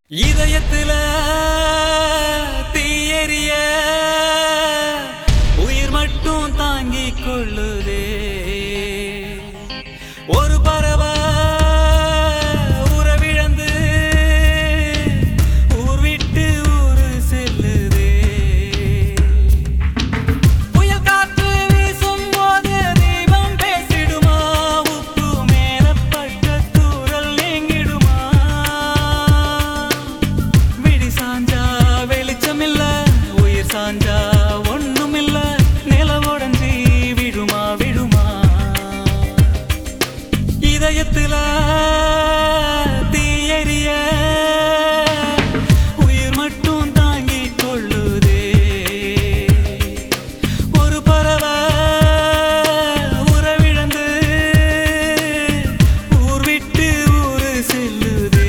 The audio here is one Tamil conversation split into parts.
இதயத்துல தீயெரிய உயிர் மட்டும் தாங்கிக் கொள்ளுதே ஒரு பறவை உறவிழந்து ஊர் விட்டு ஊரு செல்லுதே புயல் காற்று வீசும் போது தீபம் பேசிடுமா உப்பு மேலப்பட்ட தூரல் நீங்கிடுமா விடி சாஞ்சா வெளிச்சமில்ல உயிர் சாஞ்சா ஒண்ணுமில்ல நிலவுடஞ்சி விழுமா விழுமா இதயத்துல தீயெரிய உயிர் மட்டும் தாங்கிக் கொள்ளுதே ஒரு பறவை உறவிழந்து ஊர் விட்டு ஊரு செல்லுதே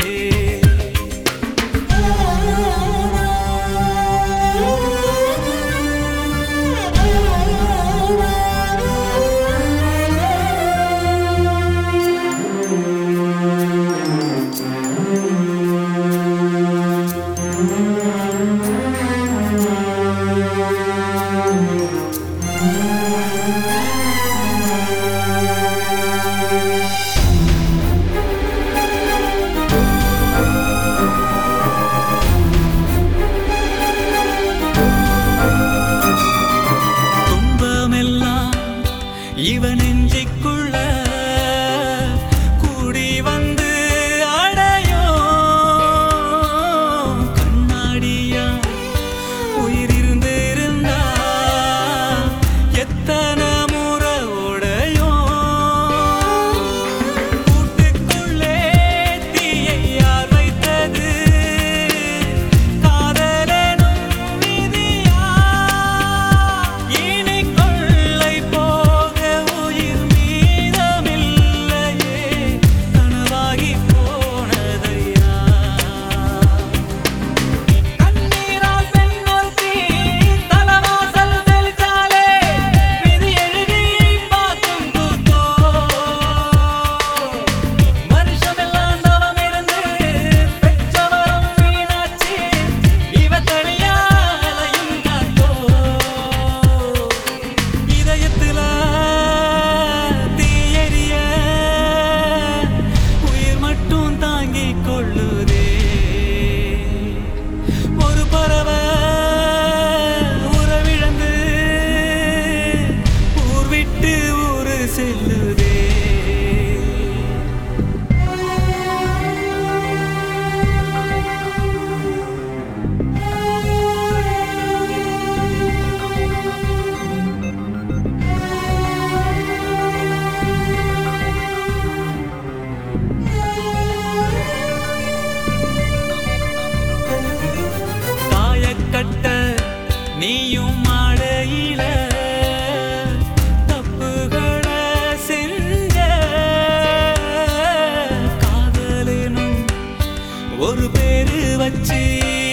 துன்பமெல்லாம் இவன் நெஞ்சிக்குள்ள கூடி வந்து அடையும் கண்ணாடியா உயிர் இருந்து இருந்தா எத்தனை முறை உடையும் கூட்டுக்குள்ளே தீயை யார் வைத்தது காதலெனும் விதியா இனி கொள்ளை போக உயிர் மீதமில்லையே கனவாகி போனதையா கண்ணீரால் பெண்ணொருத்தி தலவாசல் தெளித்தாலே விதி எழுதி பார்க்கும் கூத்தோ வருஷமெல்லாம் தவம் இருந்து பெற்றவரும் வீணாச்சு இவ தனியாலையும் காத்தோ இதயத்துல தீயெரிய உயிர் மட்டும் தாங்கிக் கொள்ளுதே ஒரு பறவை உறவிழந்து ஊர் விட்டு ஊரு செல்லுதே தாயக்கட்ட நீயும் மாடையில தப்புகளை செஞ்ச காதலனும் ஒரு பேரு வச்சு